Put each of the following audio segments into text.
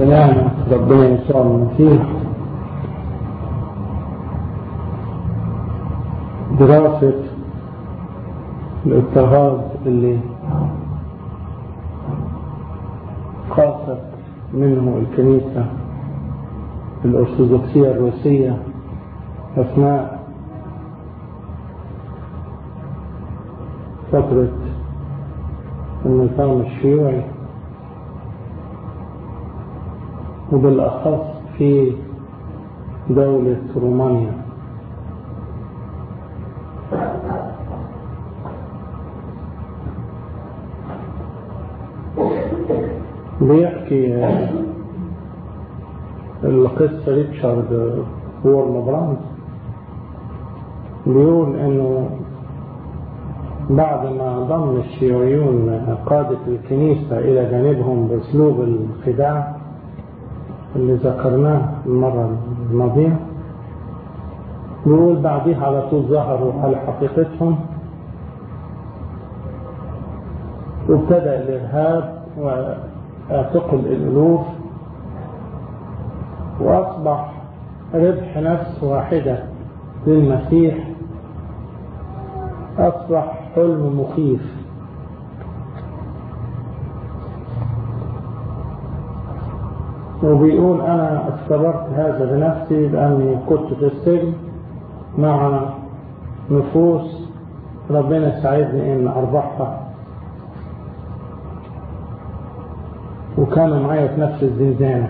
بنعمة ربنا يسوع المسيح دراسة الاضطهاد اللي قاست منه الكنيسة الأرثوذكسية الروسية أثناء فترة النظام الشيوعي وبالأخص في دولة رومانيا بيحكي القصة ريتشارد وورم براند بيقول انه بعد ما ضم الشيوعيون قادة الكنيسة إلى جانبهم بأسلوب الخداع اللي ذكرناه المرة الماضية بيقول بعديها على طول ظهروا على حقيقتهم وابتدأ الإرهاب واعتقل الألوف وأصبح ربح نفس واحدة للمسيح أصبح حلم مخيف وبيقول أنا اختبرت هذا بنفسي لأني كنت في السجن مع نفوس ربنا ساعدني إن أربحها وكانوا معايا في نفس الزنزانة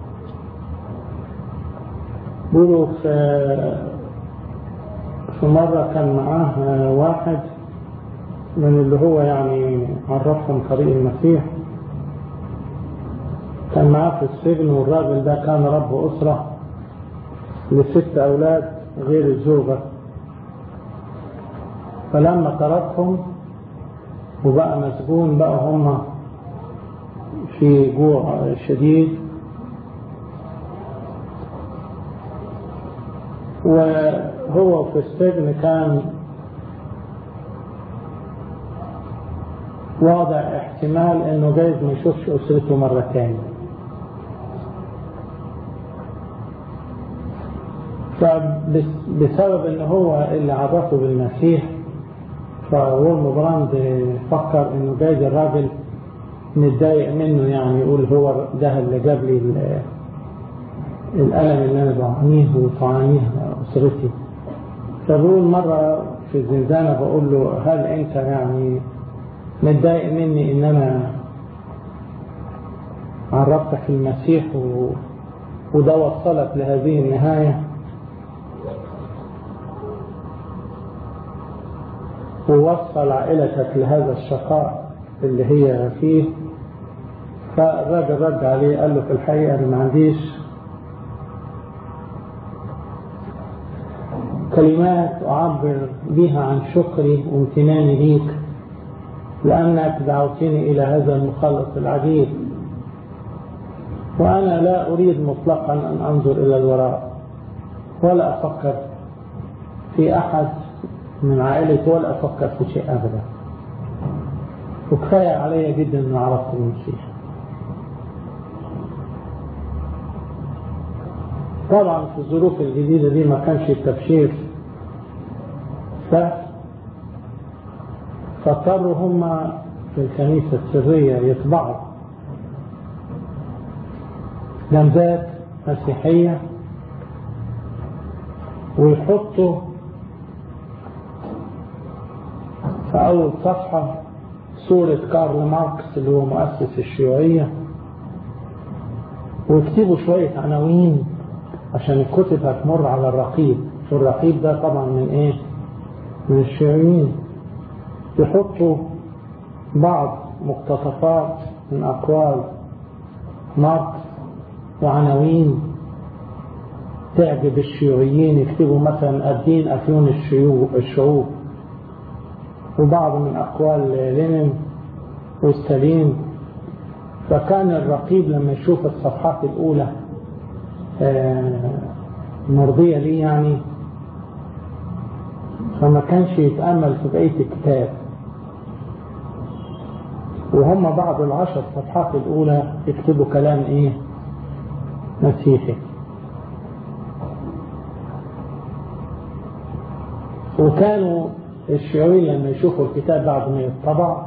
بيقولوا في في مرة كان معاه واحد من اللي هو يعني عرفهم طريق المسيح كان معاه في السجن والراجل ده كان رب أسرة لست أولاد غير الزوجة فلما تركهم وبقى مسجون بقى هم في جوع شديد وهو في السجن كان واضع احتمال انه جايز ما يشوفش اسرته مرة تاني فبسبب ان هو اللي عرفه بالمسيح فورم براند فكر انه جايز الراجل متضايق منه يعني يقول هو ده اللي جاب لي الألم اللي أنا بعانيه وتعانيه أسرتي فبقول مرة في الزنزانة بقول له هل أنت يعني متضايق مني إن أنا عرفتك المسيح و... وده وصلك لهذه النهاية ووصل عائلتك لهذا الشقاء اللي هي فيه فالراجل رد عليه قال له في الحقيقة أنا ما عنديش كلمات أعبر بها عن شكري وامتناني ليك لأنك دعوتني إلى هذا المخلص العجيب وأنا لا أريد مطلقا أن أنظر إلى الوراء ولا أفكر في أحد من عائلتي ولا أفكر في شيء أبدا وكفاية علي جدا أن عرفت المسيح طبعا في الظروف الجديدة دي ما كانش التبشير سهل فاضطروا هم في الكنيسة السرية يطبعوا جنبات مسيحية ويحطوا في أول صفحة صورة كارل ماركس اللي هو مؤسس الشيوعية ويكتبوا شوية عناوين عشان الكتب هتمر على الرقيب والرقيب ده طبعا من ايه من الشيوعيين يحطوا بعض مقتطفات من أقوال ماركس وعناوين تعجب الشيوعيين يكتبوا مثلا الدين أفيون الشعوب وبعض من أقوال لينين وستالين فكان الرقيب لما يشوف الصفحات الأولى مرضية ليه يعني فما كانش يتأمل في بقية الكتاب وهم بعض العشر صفحات الأولى يكتبوا كلام إيه مسيحي وكانوا الشيوعيين لما يشوفوا الكتاب بعد ما يطبع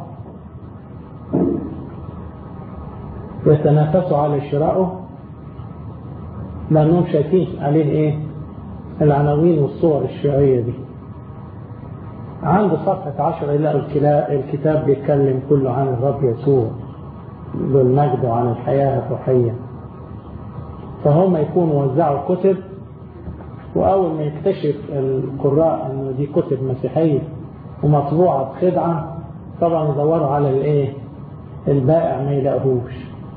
يتنافسوا على شرائه لأنهم شايفين عليه إيه العناوين والصور الشيوعية دي عند صفحة عشرة يلاقوا الكتاب بيتكلم كله عن الرب يسوع ذو المجد وعن الحياة الروحية فهم يكونوا وزعوا كتب وأول ما يكتشف القراء أنه دي كتب مسيحية ومطبوعة بخدعة طبعا يدوروا على الإيه البائع ما يلاقوهوش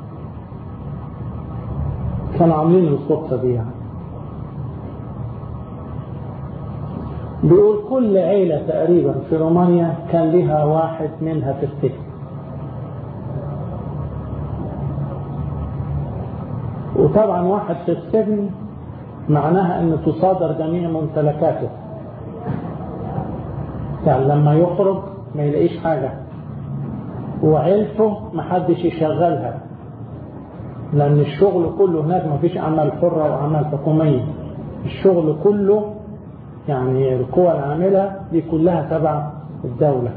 كانوا عاملين الخطة دي يعني بيقول كل عيلة تقريبا في رومانيا كان لها واحد منها في السجن وطبعا واحد في السجن معناها ان تصادر جميع ممتلكاته يعني لما يخرج ما يلاقيش حاجة وعيلته محدش يشغلها لأن الشغل كله هناك ما فيش عمل حرة وعمل حكومية الشغل كله يعني القوى العاملة دي كلها تبع الدولة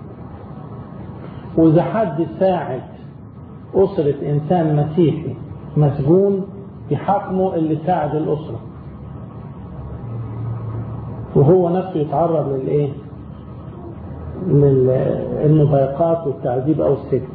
وإذا حد ساعد أسرة إنسان مسيحي مسجون يحاكمه اللي ساعد الأسرة وهو نفسه يتعرض للإيه؟ للمضايقات والتعذيب أو السجن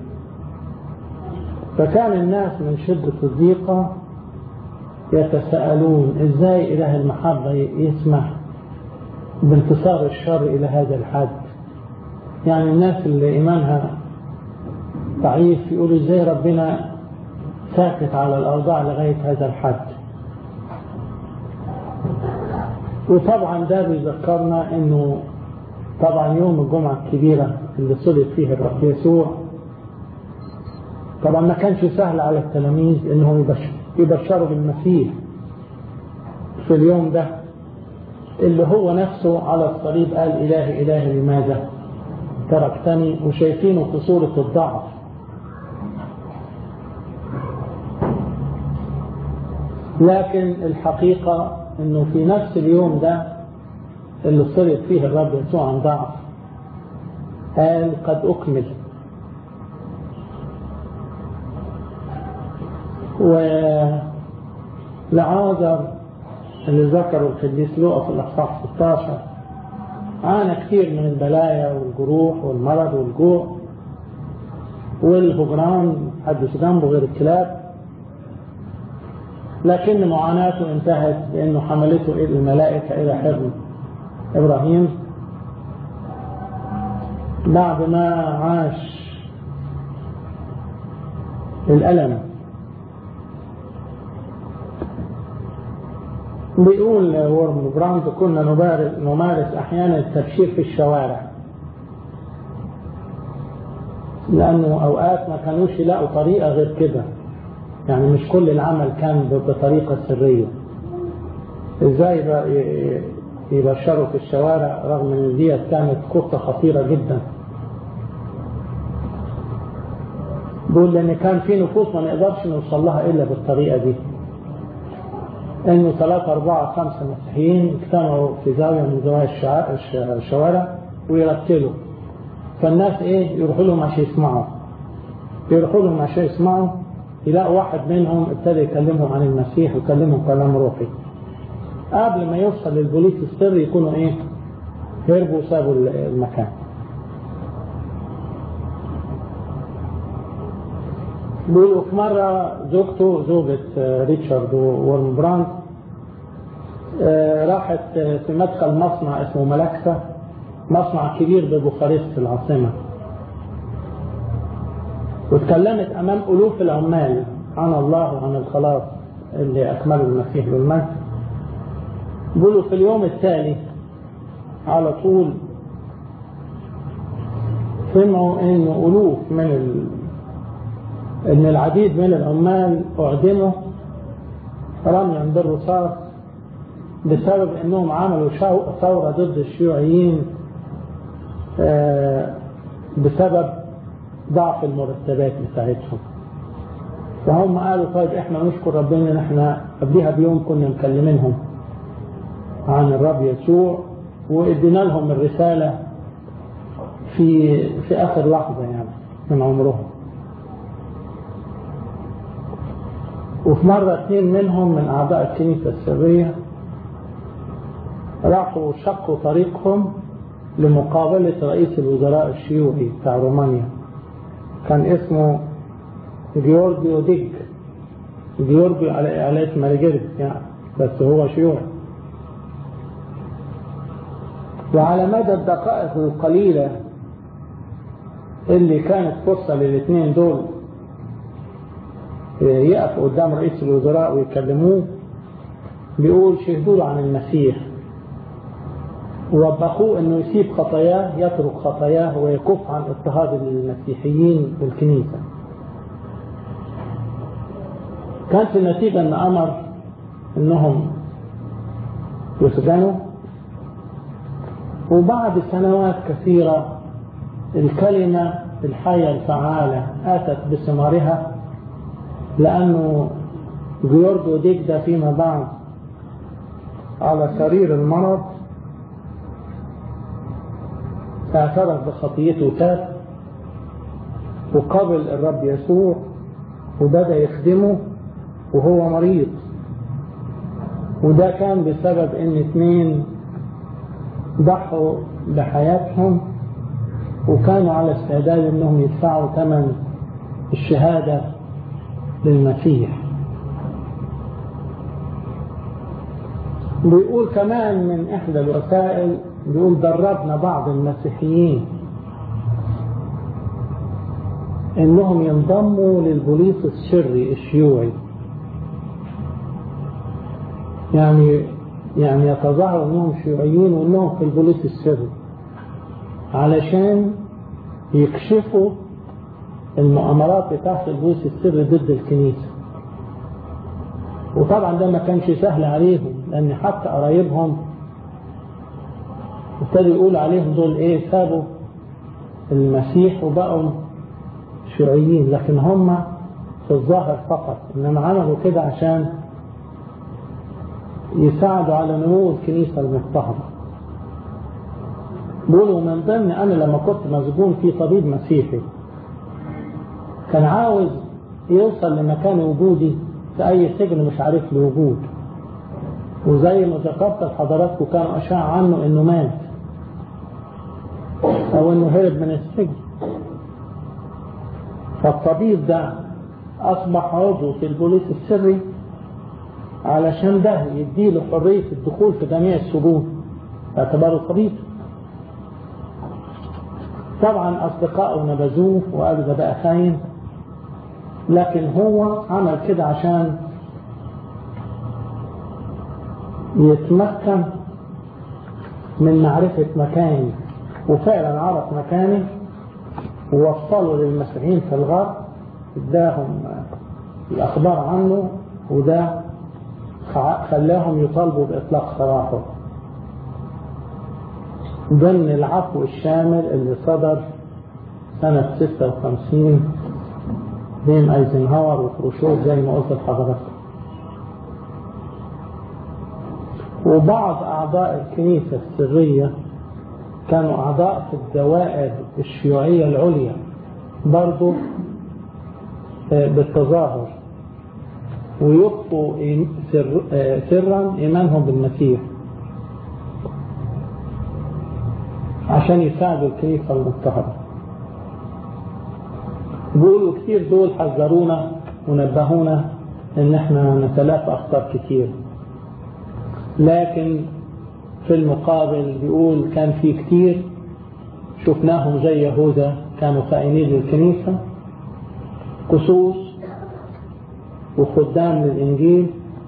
فكان الناس من شدة الضيقة يتساءلون ازاي إله المحبة يسمح بانتصار الشر إلى هذا الحد يعني الناس اللي إيمانها ضعيف يقولوا ازاي ربنا ساكت على الأوضاع لغاية هذا الحد وطبعا ده بيذكرنا انه طبعا يوم الجمعة الكبيرة اللي صلب فيه الرب يسوع طبعا ما كانش سهل على التلاميذ انهم يبشروا بالمسيح في اليوم ده اللي هو نفسه على الصليب قال إلهي إلهي لماذا تركتني وشايفينه في صورة الضعف لكن الحقيقة انه في نفس اليوم ده اللي صلب فيه الرب يسوع عن ضعف قال قد أكمل ولعازر اللي ذكره القديس لوقا في الأصحاح 16 عانى كثير من البلايا والجروح والمرض والجوع والهجران محدش جنبه غير الكلاب لكن معاناته انتهت بأنه حملته إلى الملائكة إلى حضن إبراهيم بعد ما عاش الألم بيقول وورم براند كنا نمارس أحيانا التبشير في الشوارع لأنه أوقات ما كانوش يلاقوا طريقة غير كده يعني مش كل العمل كان بطريقة سرية ازاي بقى يبشروا في الشوارع رغم ان دي كانت خطة خطيرة جدا بيقول لان كان في نفوس ما نقدرش نوصل لها الا بالطريقة دي انه ثلاثة اربعة خمسة مسيحيين اجتمعوا في زاوية من زوايا الشوارع ويرتلوا فالناس ايه يروحوا لهم عشان يسمعوا يروحوا لهم عشان يسمعوا يلاقوا واحد منهم ابتدى يكلمهم عن المسيح ويكلمهم كلام روحي قبل ما يوصل للبوليس السري يكونوا ايه هربوا وسابوا المكان بيقولوا في مرة زوجته زوجة ريتشارد وورم براند راحت في مدخل مصنع اسمه ملاكسة مصنع كبير ببوخارست في العاصمة واتكلمت أمام ألوف العمال عن الله وعن الخلاص اللي أكملوا المسيح بالمجد بيقولوا في اليوم التالي على طول سمعوا ان ألوف من ال... ان العديد من العمال أعدموا رميا بالرصاص بسبب انهم عملوا ثورة ضد الشيوعيين بسبب ضعف المرتبات بتاعتهم وهم قالوا طيب احنا نشكر ربنا ان احنا قبلها بيوم كنا مكلمينهم عن الرب يسوع وادينا لهم الرسالة في في اخر لحظة يعني من عمرهم وفي مرة اثنين منهم من اعضاء الكنيسة السرية راحوا شقوا طريقهم لمقابلة رئيس الوزراء الشيوعي بتاع رومانيا كان اسمه جيورجيو ديج جيورجيو على على اسم مالجرد يعني بس هو شيوعي وعلى مدى الدقائق القليلة اللي كانت فرصة للاثنين دول يقفوا قدام رئيس الوزراء ويكلموه بيقول شهدوا له عن المسيح ووبخوه انه يسيب خطاياه يترك خطاياه ويكف عن اضطهاد المسيحيين والكنيسة كانت النتيجة ان امر انهم يسجنوا وبعد سنوات كثيرة الكلمة الحية الفعالة آتت بثمارها لأنه جيورجو ديك ده فيما بعد على سرير المرض اعترف بخطيته وتاب وقبل الرب يسوع وبدأ يخدمه وهو مريض وده كان بسبب ان اتنين ضحوا بحياتهم وكانوا على استعداد انهم يدفعوا ثمن الشهادة للمسيح بيقول كمان من احدى الوسائل بيقول دربنا بعض المسيحيين انهم ينضموا للبوليس السري الشيوعي يعني يعني يتظاهروا انهم شيوعيين وانهم في البوليس السري علشان يكشفوا المؤامرات بتاعت البوليس السري ضد الكنيسة وطبعا ده ما كانش سهل عليهم لان حتى قرايبهم ابتدوا يقول عليهم دول ايه سابوا المسيح وبقوا شيوعيين لكن هم في الظاهر فقط انما عملوا كده عشان يساعدوا على نمو الكنيسة المضطهدة بيقولوا من ضمن أنا لما كنت مسجون في طبيب مسيحي كان عاوز يوصل لمكان وجودي في أي سجن مش عارف له وجود وزي ما ذكرت لحضراتكم كانوا أشاع عنه إنه مات أو إنه هرب من السجن فالطبيب ده أصبح عضو في البوليس السري علشان ده يديله حرية الدخول في جميع السجون باعتباره طبيب طبعا أصدقائه نبذوه وقالوا ده بقى خاين لكن هو عمل كده عشان يتمكن من معرفة مكاني وفعلا عرف مكاني ووصلوا للمسيحيين في الغرب اداهم الأخبار عنه وده خلاهم يطالبوا بإطلاق سراحه ضمن العفو الشامل اللي صدر سنة 56 بين ايزنهاور وخروشوف زي ما قلت لحضرتك وبعض أعضاء الكنيسة السرية كانوا أعضاء في الدوائر الشيوعية العليا برضو بالتظاهر ويخفوا سر سرا إيمانهم بالمسيح عشان يساعدوا الكنيسة المضطهدة بيقولوا كتير دول حذرونا ونبهونا ان احنا نتلافى اخطار كتير لكن في المقابل بيقول كان في كتير شفناهم زي يهوذا كانوا خائنين للكنيسة قصوص وخدام للإنجيل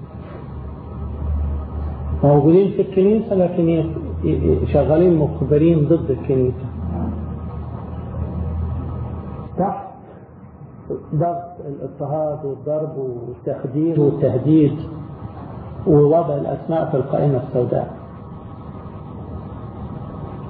موجودين في الكنيسة لكن شغالين مخبرين ضد الكنيسة تحت ضغط الاضطهاد والضرب والتخدير والتهديد ووضع الأسماء في القائمة السوداء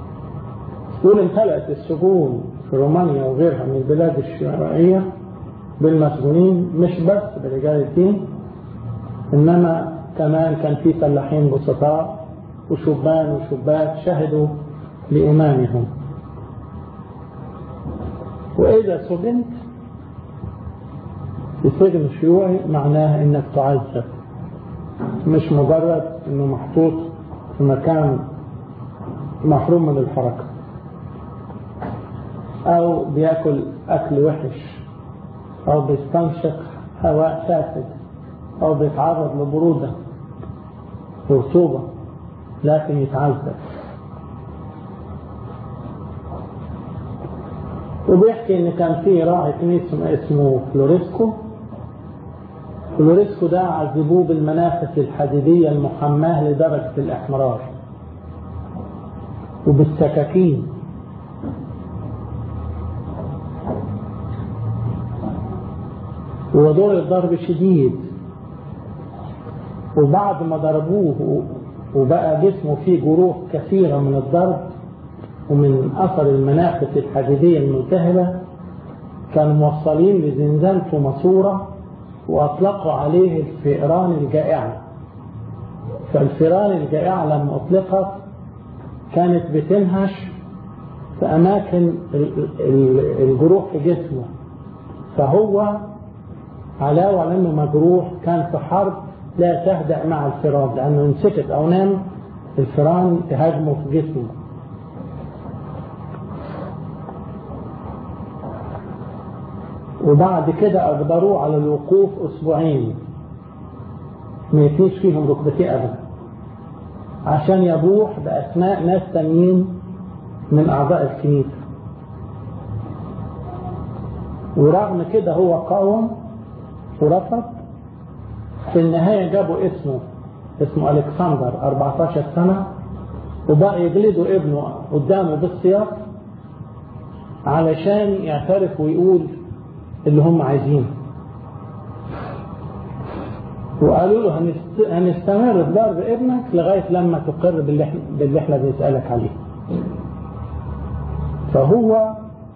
يقول امتلأت السجون في رومانيا وغيرها من البلاد الشيوعية بالمسجونين مش بس برجال الدين إنما كمان كان في فلاحين بسطاء وشبان وشبات شهدوا لإمامهم وإذا سجنت في سجن شيوعي معناها إنك تعذب مش مجرد إنه محطوط في مكان محروم من الحركة أو بياكل أكل وحش أو بيستنشق هواء فاسد أو بيتعرض لبرودة ورطوبة لكن يتعذب وبيحكي ان كان في راعي كنيسة اسمه فلوريسكو فلوريسكو ده عذبوه بالمنافس الحديدية المحماة لدرجة الإحمرار وبالسكاكين ودور الضرب شديد وبعد ما ضربوه وبقى جسمه فيه جروح كثيرة من الضرب ومن أثر المنافس الحديدية الملتهبة كانوا موصلين لزنزانة في ماسورة وأطلقوا عليه الفئران الجائعة فالفئران الجائعة لما أطلقت كانت بتنهش في أماكن الجروح في جسمه فهو علاوة على أنه مجروح كان في حرب لا تهدأ مع الفئران لأنه إن سكت أو نام الفئران تهاجمه في جسمه وبعد كده أجبروه على الوقوف أسبوعين ما يتنيش فيهم ركبتيه أبدا عشان يبوح بأسماء ناس تانيين من أعضاء الكنيسة ورغم كده هو قاوم ورفض في النهاية جابوا اسمه اسمه ألكسندر 14 سنة وبقى يجلدوا ابنه قدامه بالسياق علشان يعترف ويقول اللي هم عايزينه وقالوا له هنست... هنستمر في ضرب ابنك لغاية لما تقر باللي, باللي احنا بنسألك عليه فهو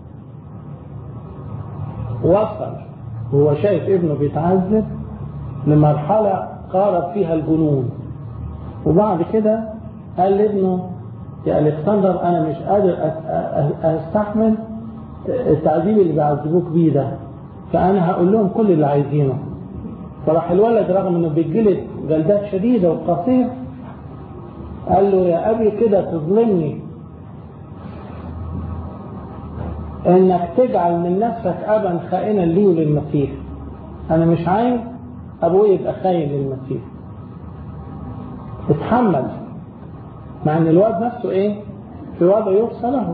وصل هو شايف ابنه بيتعذب لمرحلة قارب فيها الجنون وبعد كده قال لابنه يا الكسندر انا مش قادر استحمل التعذيب اللي بيعذبوك بيه ده فانا هقول لهم كل اللي عايزينه فراح الولد رغم انه بيتجلد جلدات شديدة وقصير قال له يا ابي كده تظلمني انك تجعل من نفسك ابا خائنا لي وللمسيح انا مش عايز ابوي يبقى خاين للمسيح اتحمل مع ان الواد نفسه ايه في وضع يرثى له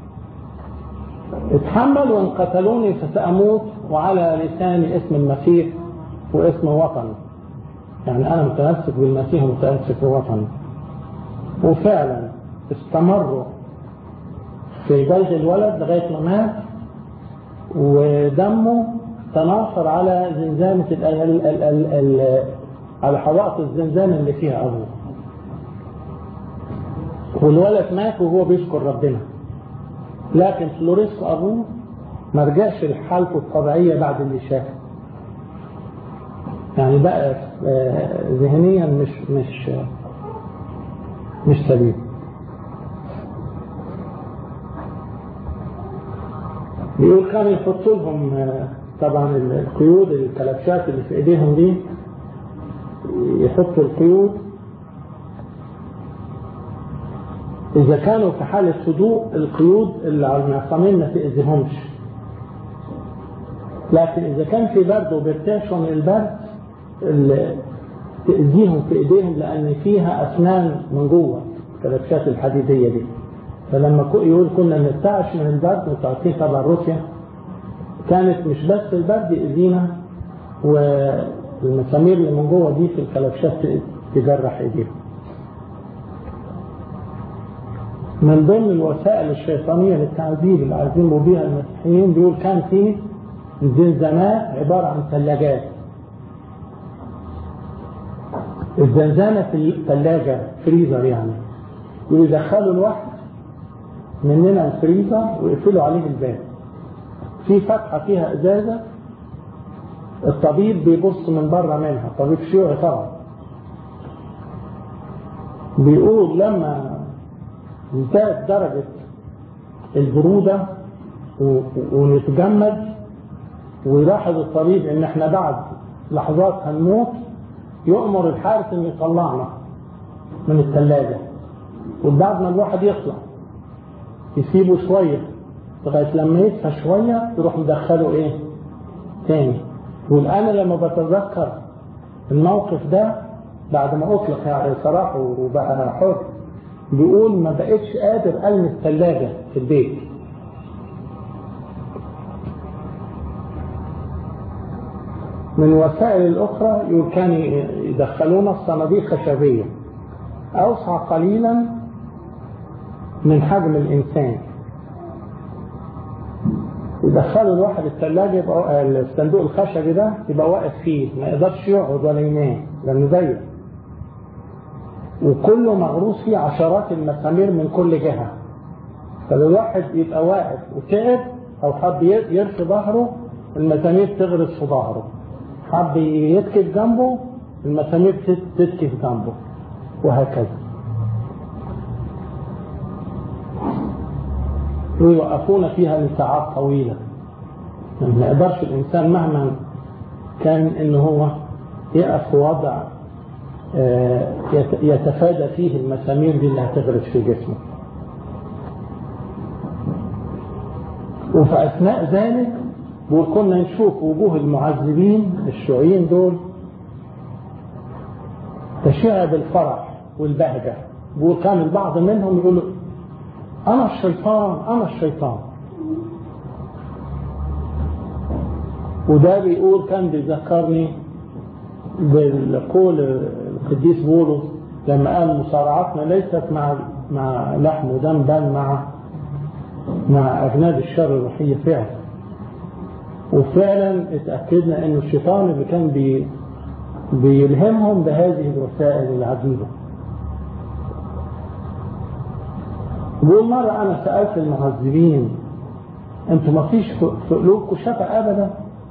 اتحمل وان قتلوني فساموت وعلى لساني اسم المسيح واسم وطني يعني انا متمسك بالمسيح ومتمسك بوطني وفعلا استمروا في جلد الولد لغايه ما مات ودمه تناثر على زنزانة ال ال ال ال ال على حوائط الزنزانة اللي فيها أبوه والولد مات وهو بيشكر ربنا لكن فلوريسكو أبوه ما رجعش لحالته الطبيعية بعد اللي شافه يعني بقى ذهنيا مش مش مش سليم بيقول كانوا يحطوا لهم طبعا القيود الكلبشات اللي في ايديهم دي يحطوا القيود اذا كانوا في حالة هدوء القيود اللي على المعصمين ما تأذيهمش لكن اذا كان في برد وبيرتعشوا من البرد اللي تأذيهم في ايديهم لان فيها اسنان من جوه الكلبشات الحديدية دي فلما يقول كنا نرتعش من البرد وتعطيه طبعا روسيا كانت مش بس البرد يأذينا والمسامير اللي من جوه دي في الكلبشات تجرح ايديهم من ضمن الوسائل الشيطانية للتعذيب اللي عايزين بيها المسيحيين بيقول كان في زنزانات عبارة عن ثلاجات الزنزانة في الثلاجة فريزر يعني ويدخلوا الواحد مننا الفريزر ويقفلوا عليه الباب في فتحة فيها ازازة الطبيب بيبص من بره منها طبيب شيوعي طبعا بيقول لما انتهت درجة البرودة ونتجمد ويلاحظ الطبيب ان احنا بعد لحظات هنموت يؤمر الحارس انه يطلعنا من الثلاجة وبعد ما الواحد يطلع يسيبه شوية لغاية لما يدفى شوية يروح مدخله ايه تاني يقول انا لما بتذكر الموقف ده بعد ما اطلق يعني صراحه وبقى حر بيقول ما بقتش قادر المس الثلاجة في البيت من الوسائل الأخرى كان يدخلون الصناديق خشبية أوسع قليلا من حجم الإنسان يدخلوا الواحد الثلاجة يبقى الصندوق الخشبي ده يبقى واقف فيه ما يقدرش يقعد ولا ينام لأنه ضيق وكله مغروس فيه عشرات المسامير من كل جهة فلو الواحد يبقى واقف وتعب أو حب يرخي ظهره المسامير تغرس في ظهره حب يتكف جنبه المسامير تتكف جنبه وهكذا ويوقفون فيها لساعات طويلة ما يقدرش الإنسان مهما كان إن هو يقف في وضع يتفادى فيه المسامير دي اللي هتغرس في جسمه وفي أثناء ذلك كنا نشوف وجوه المعذبين الشيوعيين دول تشع بالفرح والبهجة وكان البعض منهم يقولوا أنا الشيطان أنا الشيطان وده بيقول كان بيذكرني بالقول القديس بولس لما قال مصارعتنا ليست مع مع لحم ودم بل مع مع أجناد الشر الروحية فعلا وفعلا اتأكدنا أن الشيطان اللي كان بي بيلهمهم بهذه الوسائل العجيبة بقول مرة أنا سألت المعذبين أنتم ما فيش في قلوبكم شفا أبدا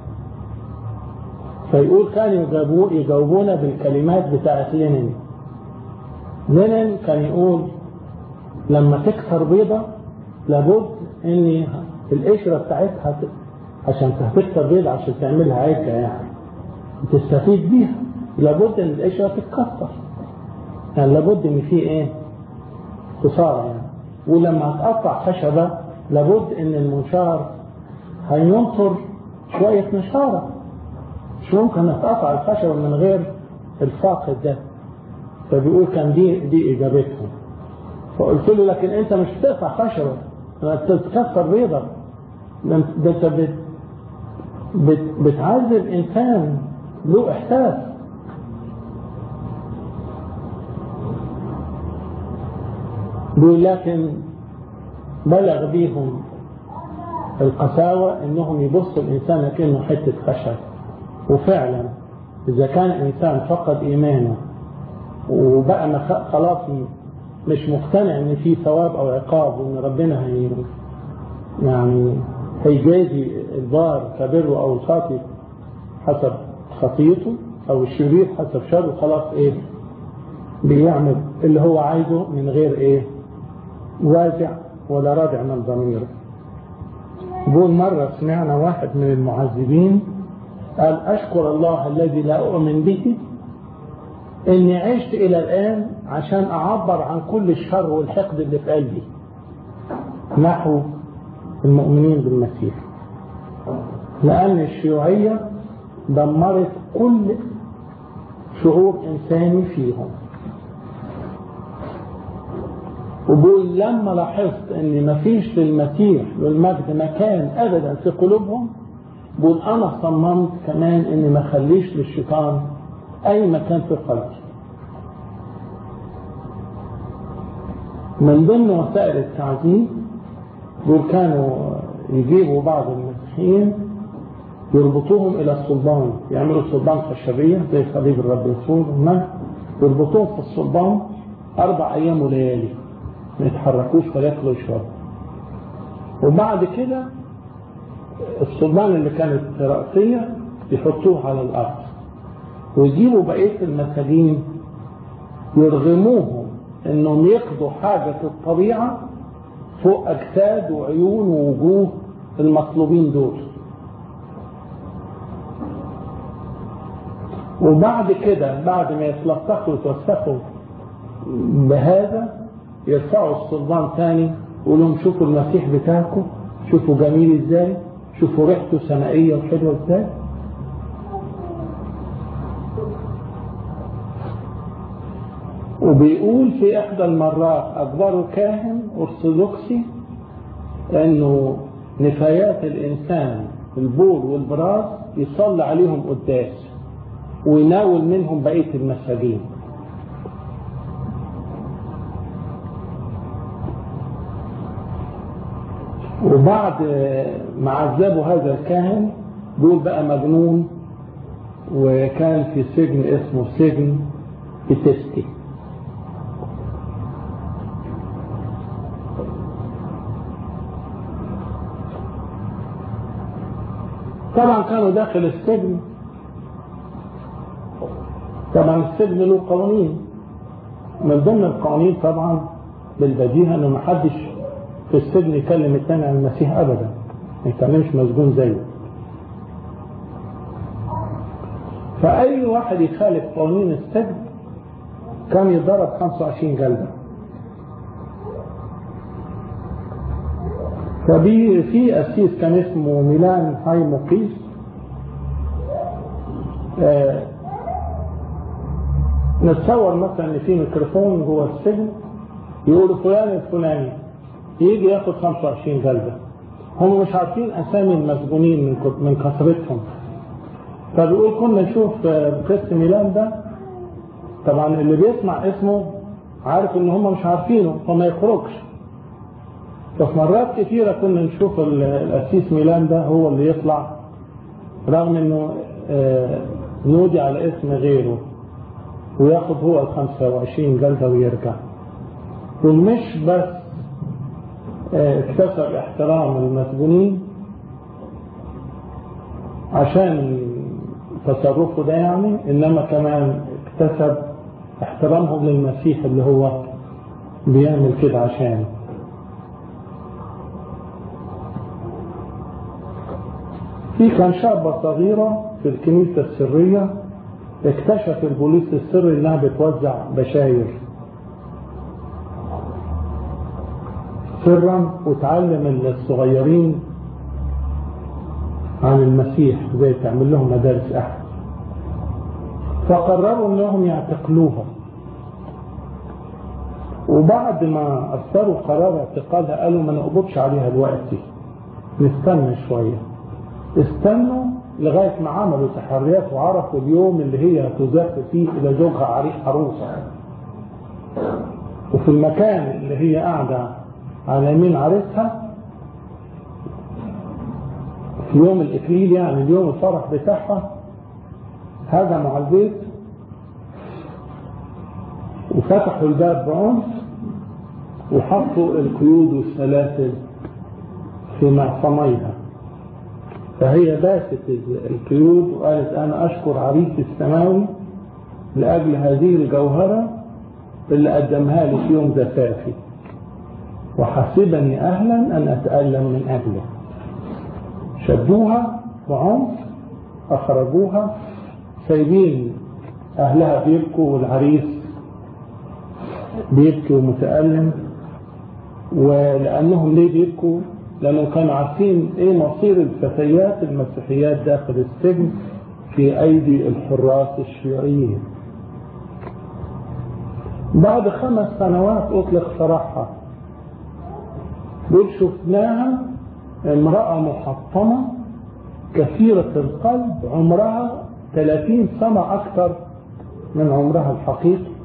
فيقول كانوا يجاوبون يجاوبونا بالكلمات بتاعت لينين لينين كان يقول لما تكسر بيضة لابد ان القشرة بتاعتها عشان تكسر بيضة عشان تعملها عجة يعني تستفيد بيها لابد ان القشرة تتكسر يعني لابد ان في ايه خسارة يعني ولما تقطع خشبة لابد ان المنشار هينطر شوية نشارة مش ممكن اتقطع الخشبة من غير الفاقد ده فبيقول كان دي دي اجابتهم فقلت له لكن انت مش بتقطع خشبة انت بتكسر بيضة ده انت بت بت بتعذب انسان له احساس بيقول لكن بلغ بيهم القساوة انهم يبصوا الانسان كأنه حتة خشب وفعلا إذا كان إنسان فقد إيمانه وبقى خلاص مش مقتنع إن في ثواب أو عقاب وإن ربنا هي يعني هيجازي الضار كبره أو الخاطئ حسب خطيته أو الشرير حسب شره خلاص إيه بيعمل اللي هو عايزه من غير إيه واجع ولا رادع من ضميره بقول مرة سمعنا واحد من المعذبين قال أشكر الله الذي لا أؤمن به إني عشت إلى الآن عشان أعبر عن كل الشر والحقد اللي في قلبي نحو المؤمنين بالمسيح لأن الشيوعية دمرت كل شعور إنساني فيهم وبقول لما لاحظت ان مفيش للمسيح والمجد مكان ابدا في قلوبهم بقول انا صممت كمان اني ما اخليش للشيطان اي مكان في قلبي من ضمن وسائل التعذيب دول كانوا يجيبوا بعض المسيحيين يربطوهم الى الصلبان يعملوا صلبان خشبيه زي صليب الرب يسوع يربطوهم في الصلبان اربع ايام وليالي ما يتحركوش ولا ياكلوا يشربوا وبعد كده الصلبان اللي كانت رأسية يحطوه على الأرض ويجيبوا بقية المساجين يرغموهم انهم يقضوا حاجة الطبيعة فوق اجساد وعيون ووجوه المطلوبين دول وبعد كده بعد ما يتلطخوا ويتوسخوا بهذا يرفعوا الصلبان تاني يقول لهم شوفوا المسيح بتاعكم شوفوا جميل ازاي شوفوا ريحته سمائيه وحلوه ازاي وبيقول في احدى المرات اكبر كاهن ارثوذكسي انه نفايات الانسان البول والبراز يصلي عليهم قداس ويناول منهم بقيه المساجين وبعد ما عذبوا هذا الكاهن دول بقى مجنون وكان في سجن اسمه سجن بتستي طبعا كانوا داخل السجن طبعا السجن له قوانين من ضمن القوانين طبعا بالبديهة انه ما حدش في السجن يكلم الثاني عن المسيح ابدا ما يكلمش مسجون زيه فاي واحد يخالف قوانين السجن كان يضرب 25 جلده فبي في أسيس كان اسمه ميلان هايموقيس آه نتصور مثلا ان في ميكروفون جوه السجن يقولوا فلان الفلاني يجي ياخد 25 جلده هم مش عارفين اسامي المسجونين من من كثرتهم فبيقول كنا نشوف قس ميلان ده طبعا اللي بيسمع اسمه عارف ان هم مش عارفينه فما يخرجش ففي مرات كثيرة كنا نشوف الأسيس ميلان ده هو اللي يطلع رغم انه نودي على اسم غيره وياخد هو ال 25 جلدة ويرجع ومش بس اكتسب احترام المسجونين عشان تصرفه ده يعني انما كمان اكتسب احترامهم للمسيح اللي هو بيعمل كده عشانه في كان شابة صغيرة في الكنيسة السرية اكتشف البوليس السري انها بتوزع بشاير سرا وتعلم الصغيرين عن المسيح زي تعمل لهم مدارس احد فقرروا انهم يعتقلوها وبعد ما اصدروا قرار اعتقالها قالوا ما نقبضش عليها دلوقتي نستنى شويه استنوا لغاية ما عملوا تحريات وعرفوا اليوم اللي هي تزاف فيه إلى زوجها عريس عروسة وفي المكان اللي هي قاعدة على يمين عريسها في يوم الإكليل يعني اليوم الفرح بتاعها هجموا على البيت وفتحوا الباب بعنف وحطوا القيود والسلاسل في معصميها فهي باست القيود وقالت أنا أشكر عريسي السماوي لأجل هذه الجوهرة اللي قدمها لي في يوم زفافي وحسبني أهلا أن أتألم من أجله شدوها بعنف أخرجوها سايبين أهلها بيبكوا والعريس بيبكي ومتألم ولأنهم ليه بيبكوا لأنهم كانوا عارفين إيه مصير الفتيات المسيحيات داخل السجن في أيدي الحراس الشيوعيين بعد خمس سنوات أطلق سراحها دول شفناها امرأة محطمة كثيرة القلب عمرها 30 سنة أكثر من عمرها الحقيقي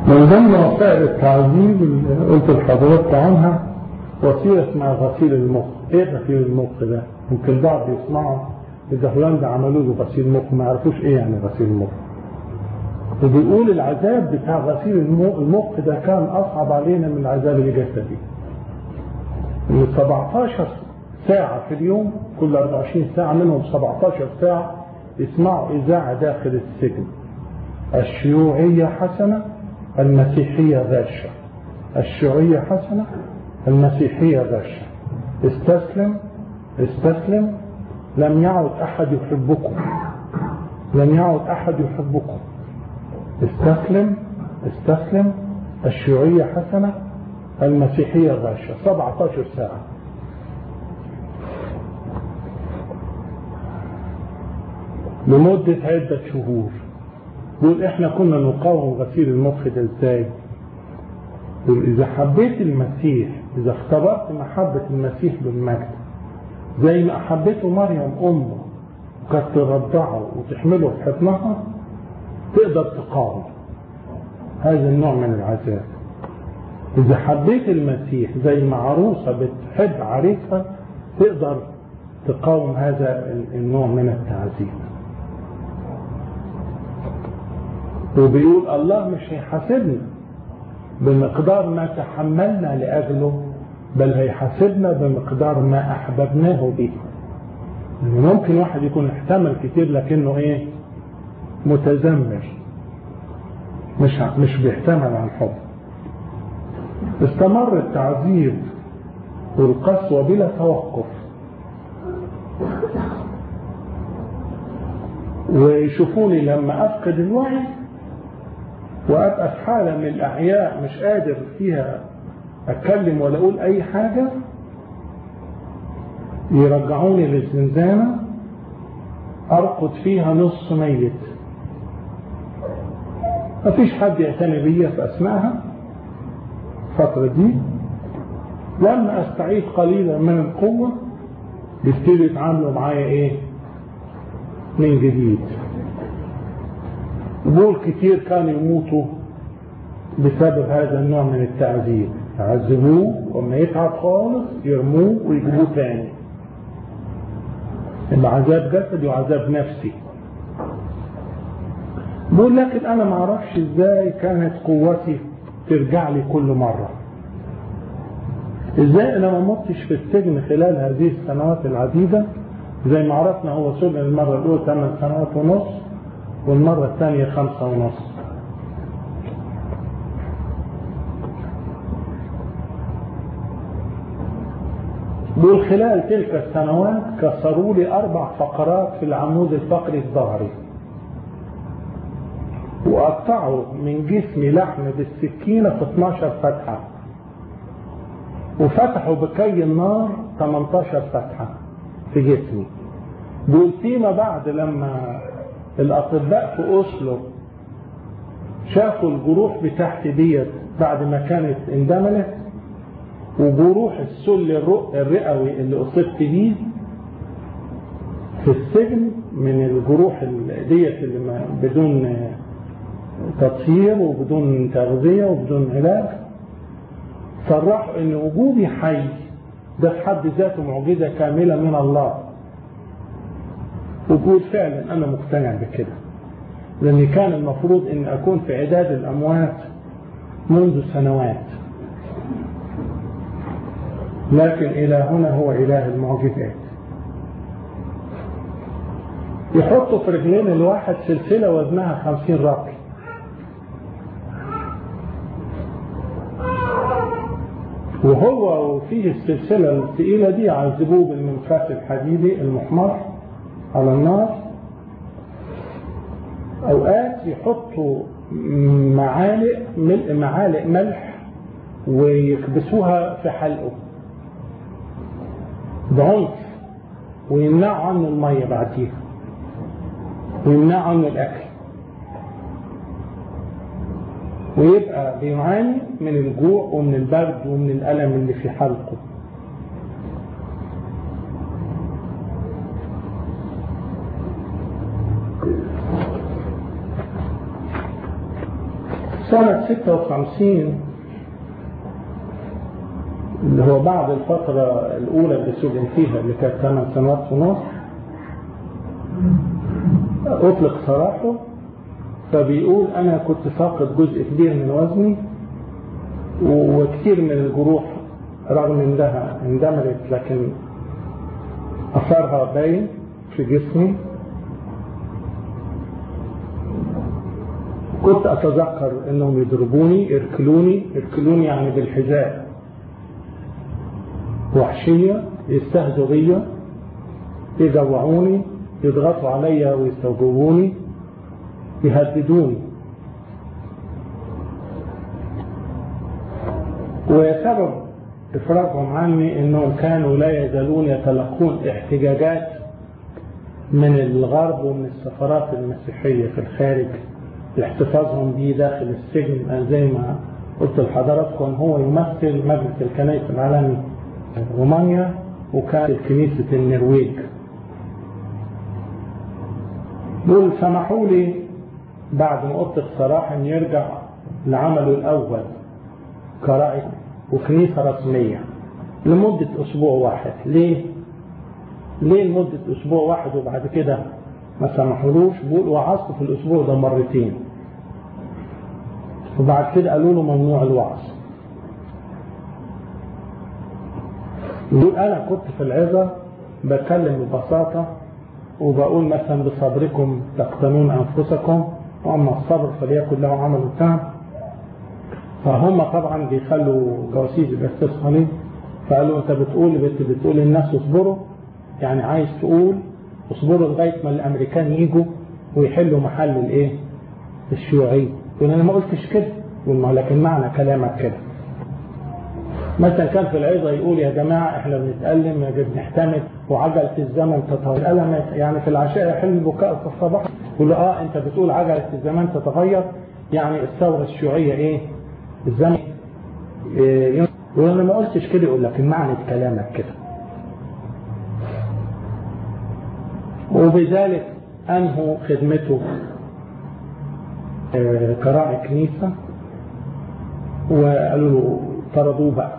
من ضمن وسائل التعذيب اللي قلت لحضرتك عنها وسيلة اسمها غسيل المخ ايه غسيل المخ ده يمكن بعض يسمعوا اذا هولندا عملوا له غسيل مخ ما يعرفوش ايه يعني غسيل المخ وبيقول العذاب بتاع غسيل المخ ده كان اصعب علينا من العذاب الجسدي من 17 ساعة في اليوم كل 24 ساعة منهم 17 ساعة يسمعوا إذاعة داخل السجن الشيوعية حسنة المسيحية غاشة الشيوعية حسنة المسيحية غاشة استسلم استسلم لم يعد أحد يحبكم لم يعد أحد يحبكم استسلم استسلم الشيوعية حسنة المسيحية غاشة 17 ساعة لمدة عدة شهور يقول احنا كنا نقاوم غسيل المخ ده ازاي يقول اذا حبيت المسيح اذا اختبرت محبة المسيح بالمجد زي ما احبته مريم امه وكانت ترضعه وتحمله في حضنها تقدر تقاوم هذا النوع من العذاب إذا حبيت المسيح زي ما عروسة بتحب عريسها تقدر تقاوم هذا النوع من التعذيب وبيقول الله مش هيحاسبنا بمقدار ما تحملنا لأجله بل هيحاسبنا بمقدار ما أحببناه به يعني ممكن واحد يكون احتمل كتير لكنه ايه متذمر مش مش بيحتمل عن حب استمر التعذيب والقسوة بلا توقف ويشوفوني لما أفقد الوعي وأبقى في حالة من الأعياء مش قادر فيها أتكلم ولا أقول أي حاجة يرجعوني للزنزانة أرقد فيها نص ميت مفيش حد يعتني بيا في أسمائها الفترة دي لما استعيد قليلا من القوة بيبتدوا يتعاملوا معايا ايه من جديد دول كتير كانوا يموتوا بسبب هذا النوع من التعذيب يعذبوه وما يتعب خالص يرموه ويجيبوه تاني يبقى عذاب جسدي وعذاب نفسي بقول لكن انا ما اعرفش ازاي كانت قوتي ترجع لي كل مرة ازاي انا ما متش في السجن خلال هذه السنوات العديدة زي ما عرفنا هو سجن المرة الاولى 8 سنوات ونص والمرة الثانية خمسة ونص دول خلال تلك السنوات كسروا لي أربع فقرات في العمود الفقري الظهري وقطعوا من جسمي لحم بالسكينة في 12 فتحة وفتحوا بكي النار 18 فتحة في جسمي دول فيما بعد لما الأطباء في أوسلو شافوا الجروح بتاعتي ديت بعد ما كانت اندملت وجروح السل الرئوي اللي أصبت بيه في السجن من الجروح ديت اللي بدون تطهير وبدون تغذية وبدون علاج صرحوا ان وجودي حي ده في حد ذاته معجزة كاملة من الله وجود فعلا انا مقتنع بكده لان كان المفروض ان اكون في عداد الاموات منذ سنوات لكن الى هنا هو اله المعجزات يحطوا في رجلين الواحد سلسلة وزنها خمسين رطل وهو وفيه السلسلة الثقيلة دي عذبوه بالمنفاس الحديدي المحمر على النار أوقات يحطوا معالق ملء معالق ملح ويكبسوها في حلقه بعنف ويمنعوا عنه المية بعديها ويمنعوا عنه الأكل ويبقى بيعاني من الجوع ومن البرد ومن الألم اللي في حلقه سنة 56 اللي هو بعد الفترة الأولى اللي سجن فيها اللي كانت 8 سنوات ونص أطلق سراحه فبيقول أنا كنت فاقد جزء كبير من وزني وكثير من الجروح رغم انها اندمرت لكن أثرها باين في جسمي كنت أتذكر أنهم يضربوني يركلوني يركلوني يعني بالحذاء وحشية يستهزوا بيا يجوعوني يضغطوا عليا ويستوجبوني يهددوني وسبب إفراغهم عني أنهم كانوا لا يزالون يتلقون احتجاجات من الغرب ومن السفارات المسيحية في الخارج لاحتفاظهم بيه داخل السجن زي ما قلت لحضراتكم هو يمثل مجلس الكنائس العالمي رومانيا وكانت كنيسة النرويج دول سمحوا لي بعد ما أطلق سراح أن يرجع لعمله الأول كرائد وكنيسة رسمية لمدة أسبوع واحد ليه؟ ليه لمدة أسبوع واحد وبعد كده ما سمحولوش بقول وعظت في الأسبوع ده مرتين وبعد كده قالوا له ممنوع الوعظ يقول أنا كنت في العظة بتكلم ببساطة وبقول مثلا بصبركم تقتنون أنفسكم وأما الصبر فليكن له عمل تام فهم طبعا بيخلوا جواسيس الاستثمارين فقالوا انت بتقول بت بتقول الناس اصبروا يعني عايز تقول اصبروا لغايه ما الامريكان يجوا ويحلوا محل الايه الشيوعيه يقول انا ما قلتش كده لكن معنى كلامك كده مثلا كان في العظه يقول يا جماعه احنا بنتالم يجب نحتمل وعجله الزمن تتغير الالم يعني في العشاء يحل البكاء في الصباح يقول له اه انت بتقول عجله الزمان تتغير يعني الثوره الشيوعيه ايه الزمن إيه يقول انا ما قلتش كده يقول لك معنى كلامك كده وبذلك انهوا خدمته كراعي كنيسة وقالوا له طردوه بقى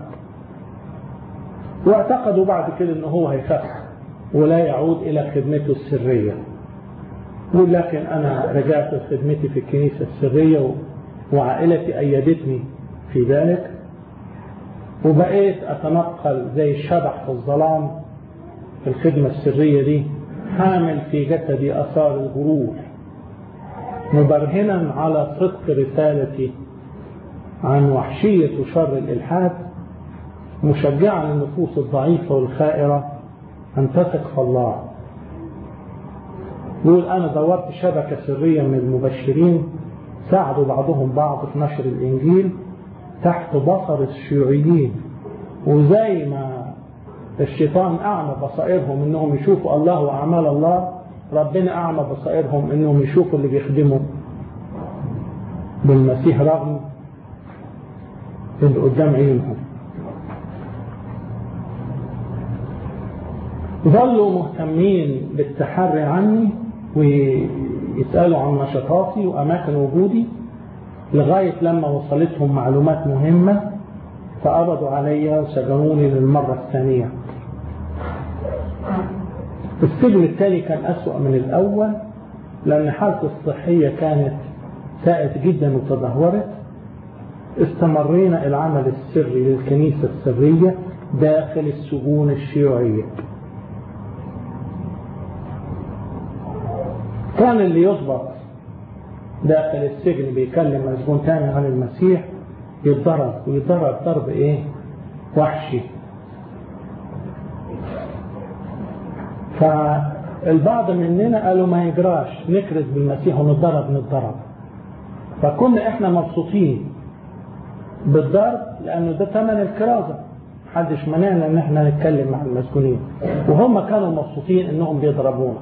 واعتقدوا بعد كده ان هو هيخف ولا يعود الى خدمته السرية ولكن انا رجعت خدمتي في الكنيسة السرية وعائلتي ايدتني في ذلك وبقيت اتنقل زي الشبح في الظلام في الخدمة السرية دي حامل في جسدي اثار الجروح مبرهنا على صدق رسالتي عن وحشية وشر الإلحاد مشجعا النفوس الضعيفة والخائرة أن تثق في الله يقول أنا دورت شبكة سرية من المبشرين ساعدوا بعضهم بعض في نشر الإنجيل تحت بصر الشيوعيين وزي ما الشيطان أعمى بصائرهم إنهم يشوفوا الله وأعمال الله ربنا أعمى بصائرهم إنهم يشوفوا اللي بيخدموا بالمسيح رغم اللي قدام عيونهم ظلوا مهتمين بالتحري عني ويسألوا عن نشاطاتي وأماكن وجودي لغاية لما وصلتهم معلومات مهمة فقبضوا علي وسجنوني للمرة الثانية السجن الثاني كان أسوأ من الأول لأن حالته الصحية كانت ساءت جدا وتدهورت استمرينا العمل السري للكنيسة السرية داخل السجون الشيوعية كان اللي يضبط داخل السجن بيكلم مسجون تاني عن المسيح يتضرب ويتضرب ضرب ايه وحشي فالبعض مننا قالوا ما يجراش نكرز بالمسيح ونتضرب نتضرب فكنا احنا مبسوطين بالضرب لانه ده ثمن الكرازه محدش منعنا ان احنا نتكلم مع المسجونين وهم كانوا مبسوطين انهم بيضربونا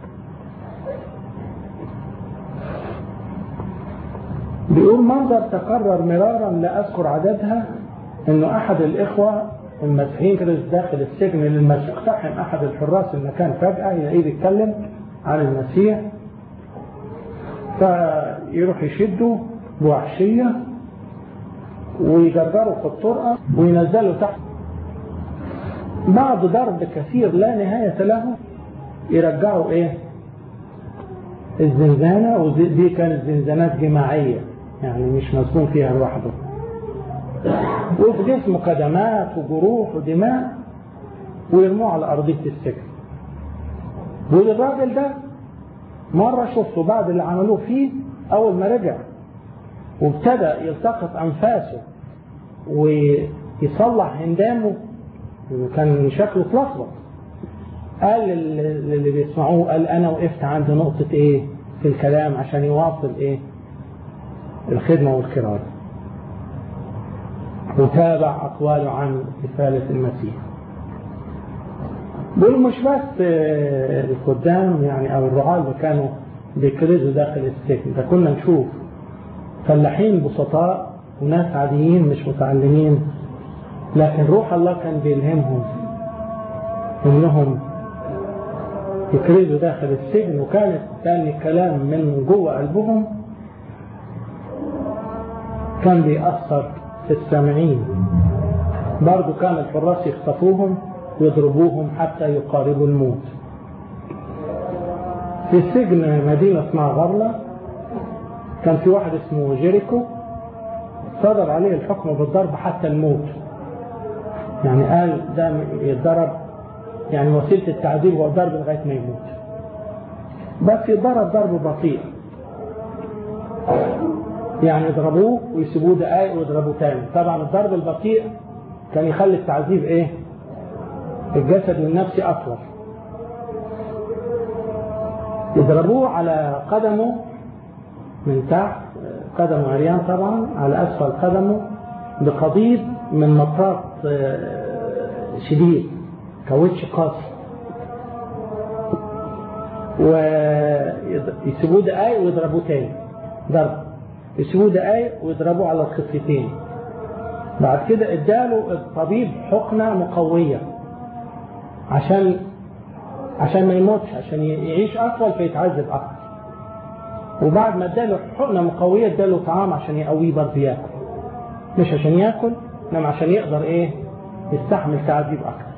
بيقول منظر تكرر مرارا لا اذكر عددها انه احد الاخوه المسيحيين كرز داخل السجن للمسيح اقتحم احد الحراس المكان فجاه يلاقيه بيتكلم عن المسيح فيروح يشده بوحشية ويجرجروا في الطرقة وينزلوا تحت بعد ضرب كثير لا نهاية له يرجعوا ايه الزنزانة ودي كانت زنزانات جماعية يعني مش مسكون فيها لوحده وفي جسمه كدمات وجروح ودماء ويرموه على أرضية السجن والراجل ده مرة شفته بعد اللي عملوه فيه أول ما رجع وابتدى يلتقط أنفاسه ويصلح هندامه وكان شكله اتلخبط قال اللي بيسمعوه قال أنا وقفت عند نقطة إيه في الكلام عشان يواصل إيه الخدمة والقراءة وتابع أقواله عن رسالة المسيح دول مش بس الخدام يعني أو الرعاة اللي كانوا بيكرزوا داخل السجن ده كنا نشوف فلاحين بسطاء وناس عاديين مش متعلمين لكن روح الله كان بيلهمهم انهم يكرزوا داخل السجن وكانت كان الكلام من جوه قلبهم كان بيأثر في السامعين برضو كان الحراس يخطفوهم ويضربوهم حتى يقاربوا الموت في سجن مدينة اسمها غرلة كان في واحد اسمه جيريكو صدر عليه الحكم بالضرب حتى الموت يعني قال ده يتضرب يعني وسيلة التعذيب هو الضرب لغاية ما يموت بس يتضرب ضرب بطيء يعني يضربوه ويسيبوه دقايق ويضربوه تاني طبعا الضرب البطيء كان يخلي التعذيب ايه الجسد النفسي اطول يضربوه على قدمه من تحت قدمه عريان طبعا على اسفل قدمه بقضيب من مطاط شديد كاوتش قاسي ويسيبوه دقايق ويضربوه تاني ضرب يسيبوه دقايق ويضربوه على الخفتين بعد كده اداله الطبيب حقنه مقويه عشان عشان ما يموتش عشان يعيش اطول فيتعذب اكتر وبعد ما اداله حقنه مقويه اداله طعام عشان يقويه برضه ياكل مش عشان ياكل انما عشان يقدر ايه يستحمل تعذيب اكتر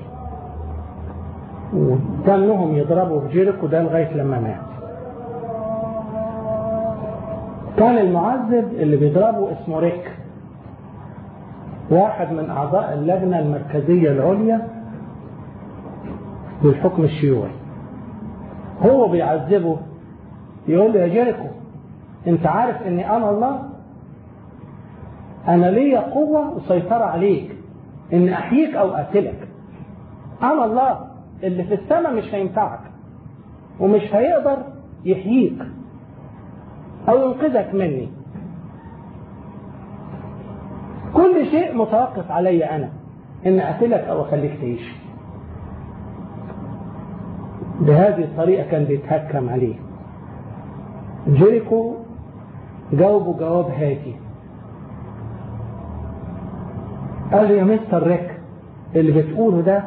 وتنهم يضربوا في جيريكو ده لغايه لما مات كان المعذب اللي بيضربه اسمه ريك واحد من اعضاء اللجنه المركزيه العليا للحكم الشيوعي هو بيعذبه يقول له يا جيريكو انت عارف اني انا الله انا ليا قوة وسيطرة عليك ان احييك او اقتلك انا الله اللي في السماء مش هينفعك ومش هيقدر يحييك او ينقذك مني كل شيء متوقف علي انا ان اقتلك او اخليك تعيش بهذه الطريقة كان بيتهكم عليه جيريكو جاوبه جواب هادي قال يا مستر ريك اللي بتقوله ده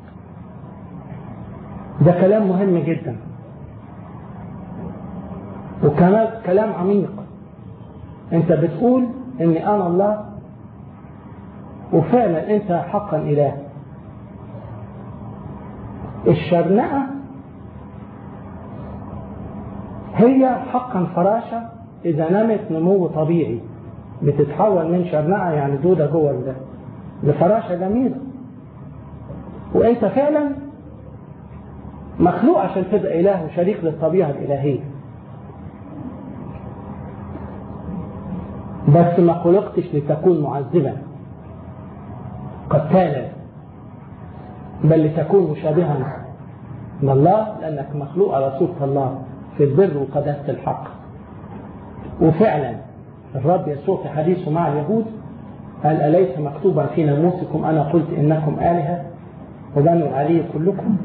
ده كلام مهم جدا وكمان كلام عميق انت بتقول اني انا الله وفعلا انت حقا اله الشرنقه هي حقا فراشة إذا نمت نمو طبيعي بتتحول من شرنقة يعني دودة جوه ده لفراشة جميلة وأنت فعلا مخلوق عشان تبقى إله وشريك للطبيعة الإلهية بس ما خلقتش لتكون معذبا قتالا بل لتكون مشابها لله لأنك مخلوق على صورة الله في البر وقداسة الحق وفعلا الرب يسوع في حديثه مع اليهود قال أليس مكتوبا في ناموسكم أنا قلت إنكم آلهة وبنو العلي كلكم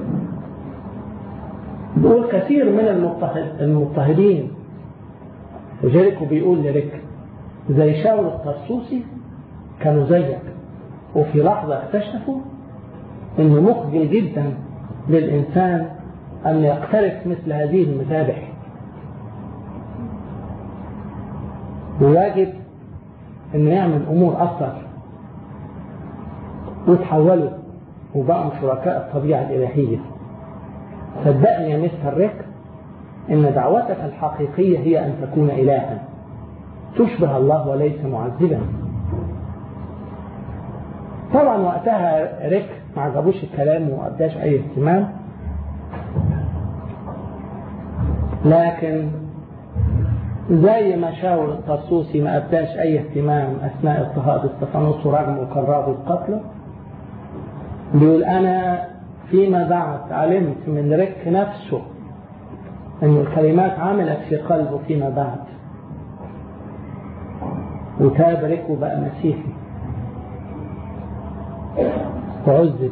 بيقول كثير من المضطهد المضطهدين وجيريكو بيقول لريك زي شاول الطرسوسي كانوا زيك وفي لحظة اكتشفوا انه مخجل جدا للإنسان أن يقترف مثل هذه المذابح وواجب انه يعمل امور اكثر وتحولوا وبقوا شركاء الطبيعة الإلهية صدقني يا مستر ريك إن دعوتك الحقيقية هي أن تكون إلها تشبه الله وليس معذبا طبعا وقتها ريك ما عجبوش الكلام وما اداش أي اهتمام لكن زي ما شاور الطرسوسي ما اداش أي اهتمام أثناء اضطهاد استفانوس ورغم وكرار القتل بيقول أنا فيما بعد علمت من ريك نفسه أن الكلمات عملت في قلبه فيما بعد وتاب ريك وبقى مسيحي وعزت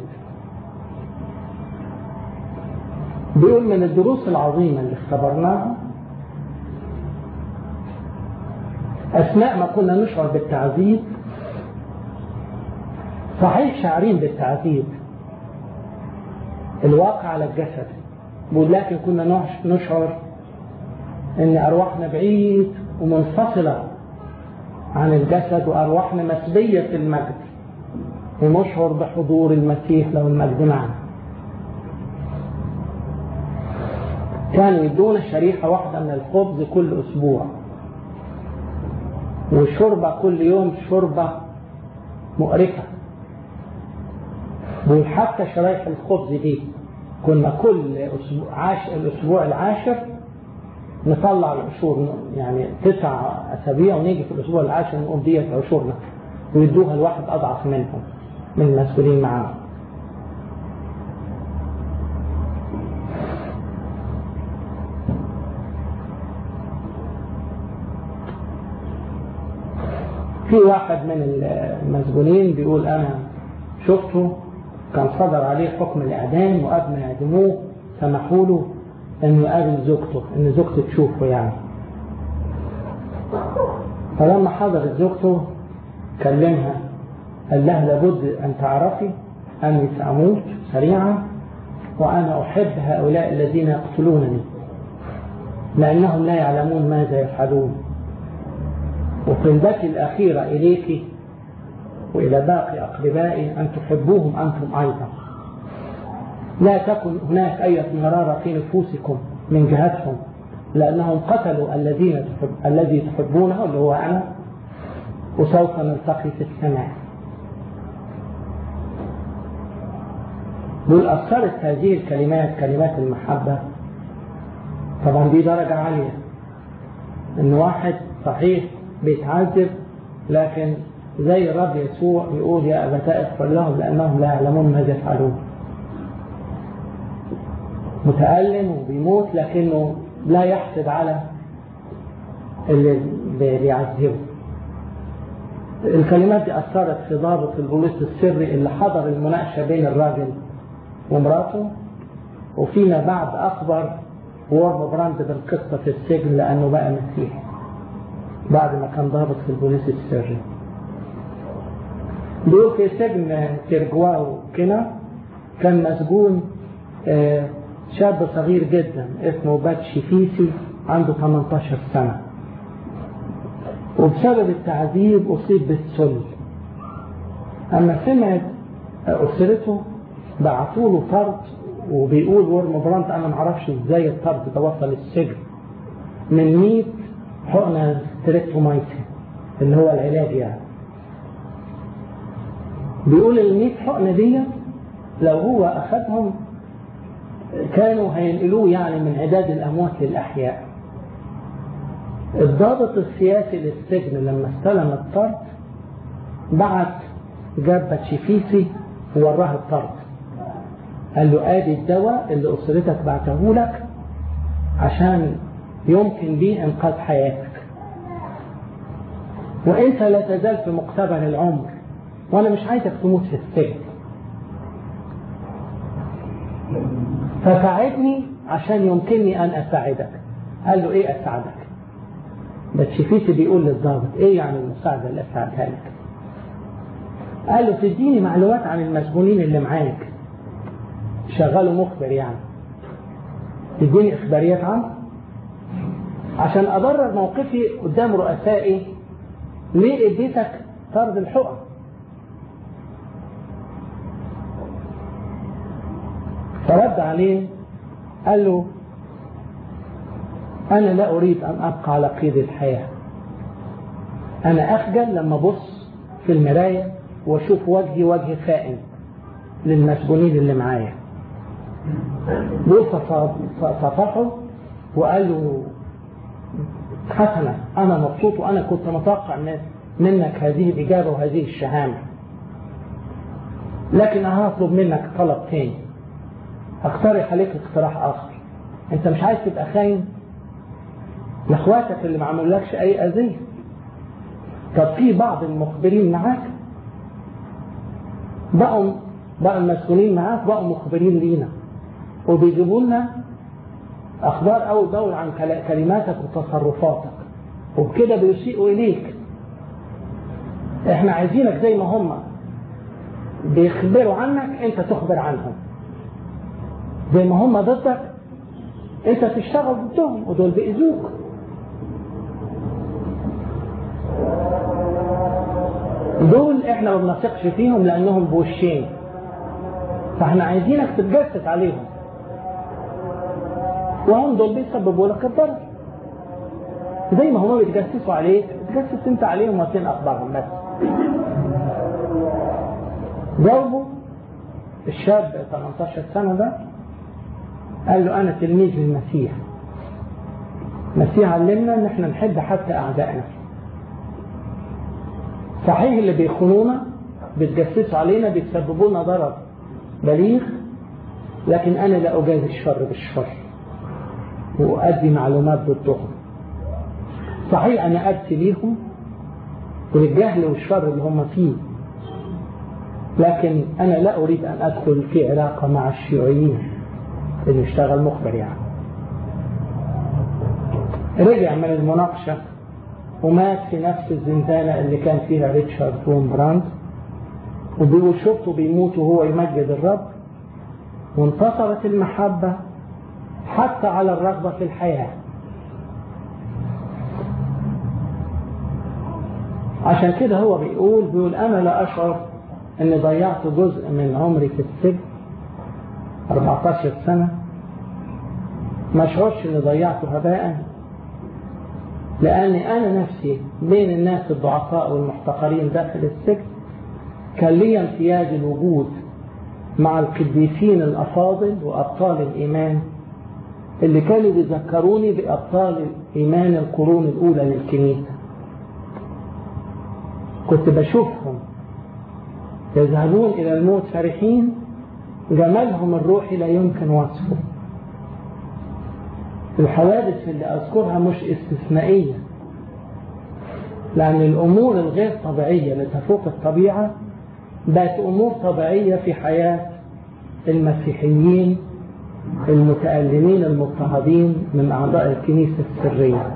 بيقول من الدروس العظيمة اللي اختبرناها أثناء ما كنا نشعر بالتعذيب صحيح شاعرين بالتعذيب الواقع على الجسد ولكن كنا نشعر ان ارواحنا بعيد ومنفصلة عن الجسد وارواحنا مسبية في المجد ونشعر بحضور المسيح له المجد معنا كانوا يدونا شريحة واحدة من الخبز كل أسبوع وشربة كل يوم شربة مقرفة وحتى شرايح الخبز دي كنا كل أسبوع عاش الأسبوع العاشر نطلع العشور يعني تسع أسابيع ونيجي في الأسبوع العاشر نقول ديت عشورنا ويدوها الواحد أضعف منهم من المسؤولين معاهم في واحد من المسجونين بيقول أنا شفته كان صدر عليه حكم الإعدام وقبل ما يعدموه سمحوا له إنه يقابل زوجته إن زوجته تشوفه يعني فلما حضرت زوجته كلمها قال لها لابد أن تعرفي أني سأموت سريعا وأنا أحب هؤلاء الذين يقتلونني لأنهم لا يعلمون ماذا يفعلون وطلبتي الأخيرة إليك وإلى باقي أقربائي أن تحبوهم أنتم أيضا لا تكن هناك أي مرارة في نفوسكم من جهتهم لأنهم قتلوا الذين تحب الذي تحبونه اللي هو أنا وسوف نلتقي في السماء دول أثرت هذه الكلمات كلمات المحبة طبعا دي درجة عالية إن واحد صحيح بيتعذب لكن زي الرب يسوع يقول يا أبتاء اغفر لهم لأنهم لا يعلمون ماذا يفعلون متألم وبيموت لكنه لا يحسد على اللي بيعذبه الكلمات دي أثرت في ضابط البوليس السري اللي حضر المناقشة بين الراجل ومراته وفيما بعد أخبر وورم براند بالقصة في السجن لأنه بقى مسيحي بعد ما كان ضابط في البوليس السري بيقول في سجن تيرجواو كنا كان مسجون شاب صغير جدا اسمه باتشي فيسي عنده 18 سنة وبسبب التعذيب أصيب بالسل أما سمعت أسرته بعثوا له طرد وبيقول ورم برانت أنا معرفش إزاي الطرد ده وصل السجن من 100 حقنة ستريبتومايسين اللي هو العلاج يعني بيقول ال 100 حقنة دي لو هو أخذهم كانوا هينقلوه يعني من عداد الأموات للأحياء الضابط السياسي للسجن لما استلم الطرد بعت جاب باتشيفيسي ووراه الطرد قال له ادي الدواء اللي اسرتك بعته لك عشان يمكن بيه انقاذ حياتك وانت لا تزال في مقتبل العمر وانا مش عايزك تموت في السجن فساعدني عشان يمكنني ان اساعدك قال له ايه اساعدك باتشيفيسي بيقول للضابط ايه يعني المساعدة اللي اساعدها لك قال له تديني معلومات عن المسجونين اللي معاك شغاله مخبر يعني تديني اخباريات عنه عشان ابرر موقفي قدام رؤسائي ليه اديتك طرد الحقن فرد عليه قال له أنا لا أريد أن أبقى على قيد الحياة أنا أخجل لما أبص في المراية وأشوف وجهي وجه خائن للمسجونين اللي معايا دول صفحه وقال له حسنا أنا مبسوط وأنا كنت متوقع منك هذه الإجابة وهذه الشهامة لكن أنا هطلب منك طلب تاني اقترح عليك اقتراح آخر أنت مش عايز تبقى خاين لاخواتك اللي ما عملولكش أي أذية طب في بعض المخبرين معاك بقوا بقى المسؤولين معاك بقوا مخبرين لينا وبيجيبوا لنا أخبار أول بأول عن كلماتك وتصرفاتك وبكده بيسيئوا إليك إحنا عايزينك زي ما هم بيخبروا عنك أنت تخبر عنهم زي ما هم ضدك أنت تشتغل ضدهم ودول بيأذوك دول احنا ما بنثقش فيهم لانهم بوشين فاحنا عايزينك تتجسس عليهم وهم دول بيسببوا لك الضرر زي ما هم بيتجسسوا عليك تجسس انت عليهم وتين اخبارهم بس جاوبوا الشاب 18 سنه ده قال له انا تلميذ للمسيح المسيح علمنا ان احنا نحب حتى اعدائنا صحيح اللي بيخونونا بيتجسسوا علينا بيسببوا لنا ضرر بليغ لكن انا لا اجازي الشر بالشر وأدي معلومات ضدهم صحيح أنا أبكي ليهم وللجهل والشر اللي هم فيه لكن أنا لا أريد أن أدخل في علاقة مع الشيوعيين اللي اشتغل مخبر يعني رجع من المناقشة ومات في نفس الزنزانة اللي كان فيها ريتشارد فون براند وبيقول شفته بيموت وهو يمجد الرب وانتصرت المحبة حتى على الرغبة في الحياة عشان كده هو بيقول بيقول أنا لا أشعر أني ضيعت جزء من عمري في السجن 14 سنة ما أشعرش أني ضيعته هباء لأني أنا نفسي بين الناس الضعفاء والمحتقرين داخل السجن كان لي امتياز الوجود مع القديسين الأفاضل وأبطال الإيمان اللي كانوا بيذكروني بأبطال إيمان القرون الأولى للكنيسة كنت بشوفهم يذهبون إلى الموت فرحين جمالهم الروحي لا يمكن وصفه الحوادث اللي أذكرها مش استثنائية لأن الأمور الغير طبيعية اللي تفوق الطبيعة بقت أمور طبيعية في حياة المسيحيين المتألمين المضطهدين من أعضاء الكنيسة السرية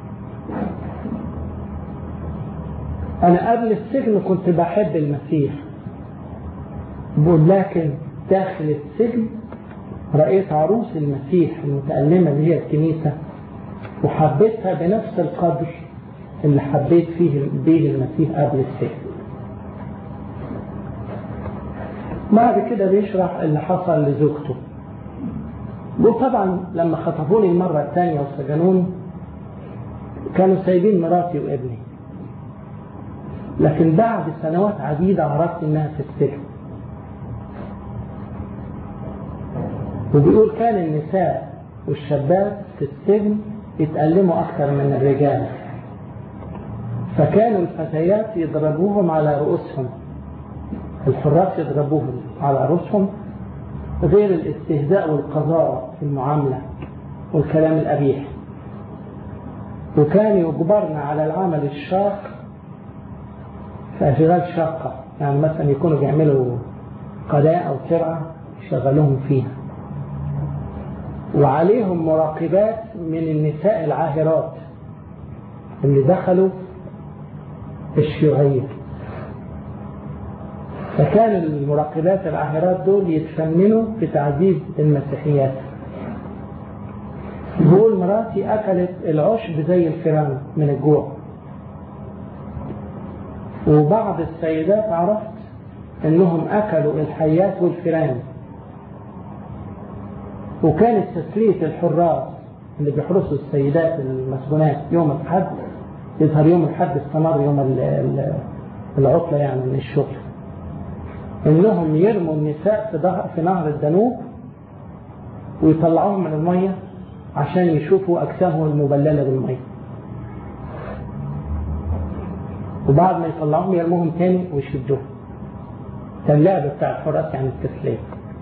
أنا قبل السجن كنت بحب المسيح بقول لكن داخل السجن رأيت عروس المسيح المتألمة اللي هي الكنيسة وحبيتها بنفس القدر اللي حبيت فيه به المسيح قبل السجن بعد كده بيشرح اللي حصل لزوجته وطبعا لما خطفوني المرة الثانية وسجنوني كانوا سايبين مراتي وابني لكن بعد سنوات عديدة عرفت انها في السجن وبيقول كان النساء والشابات في السجن يتألموا أكثر من الرجال فكانوا الفتيات يضربوهم على رؤوسهم الحراس يضربوهم على رؤوسهم غير الاستهزاء والقضاء في المعاملة والكلام الأبيح وكان يجبرنا على العمل الشاق في أشغال شاقة يعني مثلا يكونوا بيعملوا قضاء أو سرعة يشغلوهم فيها وعليهم مراقبات من النساء العاهرات اللي دخلوا الشيوعية فكان المراقبات العاهرات دول يتفننوا في تعذيب المسيحيات بيقول مراتي أكلت العشب زي الفيران من الجوع وبعض السيدات عرفت انهم اكلوا الحيات والفيران وكانت تسلية الحراس اللي بيحرسوا السيدات المسجونات يوم الحد يظهر يوم الحد استمر يوم العطلة يعني من الشغل انهم يرموا النساء في, في نهر الدانوب ويطلعوهم من المية عشان يشوفوا أجسامهم المبللة بالمية وبعد ما يطلعوهم يرموهم تاني ويشدوهم ده اللعب بتاع الحراس يعني التسلية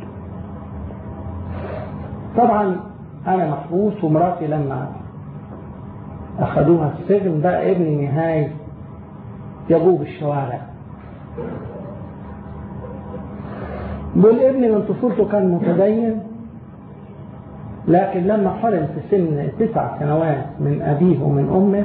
طبعا أنا محبوس ومراتي لما أخذوها السجن بقى ابني نهاية يبوب الشوارع دول ابني من طفولته كان متدين لكن لما حرم في سن تسع سنوات من أبيه ومن أمه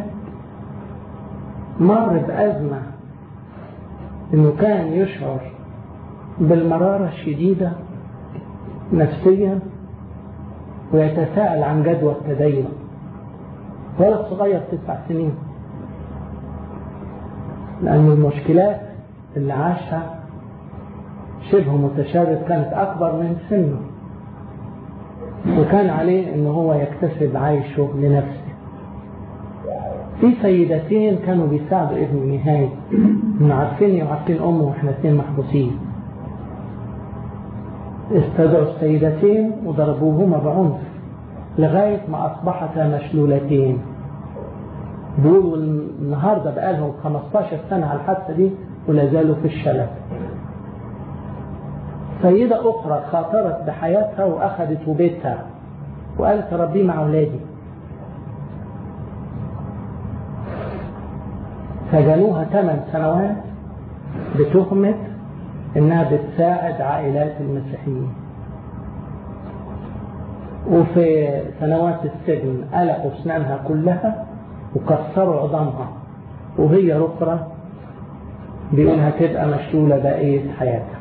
مر بأزمة إنه كان يشعر بالمرارة الشديدة نفسيا ويتساءل عن جدوى التدين ولد صغير تسع سنين لأن المشكلات اللي عاشها شبه متشابه كانت أكبر من سنه وكان عليه ان هو يكتسب عيشه لنفسه في سيدتين كانوا بيساعدوا ابن نهاية من عارفيني وعارفين امه واحنا اثنين محبوسين استدعوا السيدتين وضربوهما بعنف لغاية ما أصبحتا مشلولتين بيقولوا النهاردة بقالهم 15 سنة على الحادثة دي ولا زالوا في الشلل سيدة أخرى خاطرت بحياتها وأخذت بيتها وقالت ربي مع أولادي سجنوها ثمان سنوات بتهمة إنها بتساعد عائلات المسيحيين وفي سنوات السجن قلقوا أسنانها كلها وكسروا عظامها وهي ركرة بيقولها تبقى مشلولة بقية حياتها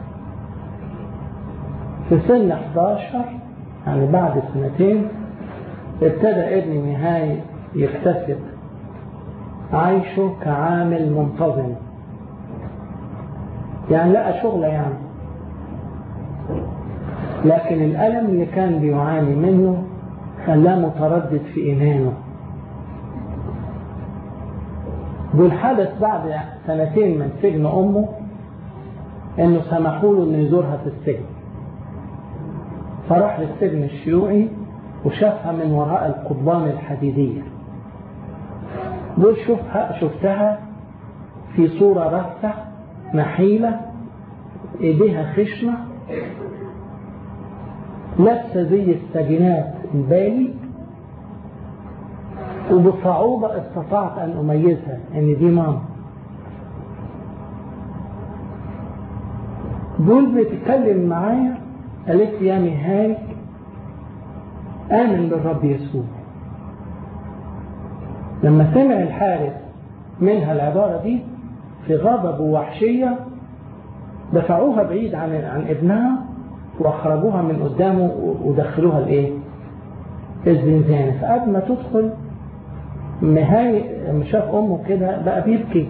في سن 11 يعني بعد سنتين ابتدى ابني نهاية يكتسب عيشه كعامل منتظم يعني لقى شغلة يعني لكن الألم اللي كان بيعاني منه خلاه متردد في إيمانه دول حدث بعد سنتين من سجن أمه إنه سمحوا له إنه يزورها في السجن فراح للسجن الشيوعي وشافها من وراء القضبان الحديدية دول شوفها شفتها في صورة رثة نحيلة ايديها خشنة لابسة زي السجنات البالي وبصعوبة استطعت أن أميزها أن دي ماما دول بتتكلم معايا قالت لي يا مهاي آمن بالرب يسوع لما سمع الحارس منها العبارة دي في غضب ووحشية دفعوها بعيد عن عن ابنها واخرجوها من قدامه ودخلوها الايه الزنزانة فقبل ما تدخل مهاي لما شاف امه كده بقى بيبكي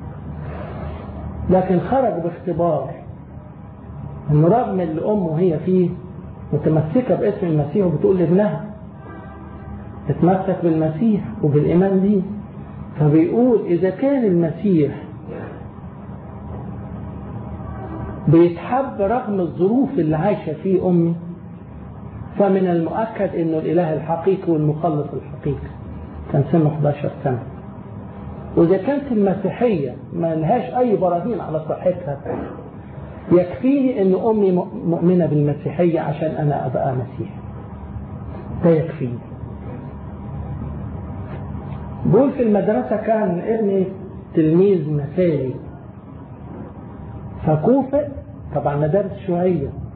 لكن خرج باختبار ان رغم اللي امه هي فيه متمسكة باسم المسيح وبتقول لابنها اتمسك بالمسيح وبالإيمان دي فبيقول إذا كان المسيح بيتحب رغم الظروف اللي عايشة فيه أمي فمن المؤكد أنه الإله الحقيقي والمخلص الحقيقي كان سنه 11 سنة وإذا كانت المسيحية ما لهاش أي براهين على صحتها يكفيني أن أمي مؤمنة بالمسيحية عشان أنا أبقى مسيحي ده يكفيني بقول في المدرسة كان ابني تلميذ مثالي فكوفئ طبعا مدارس شيوعية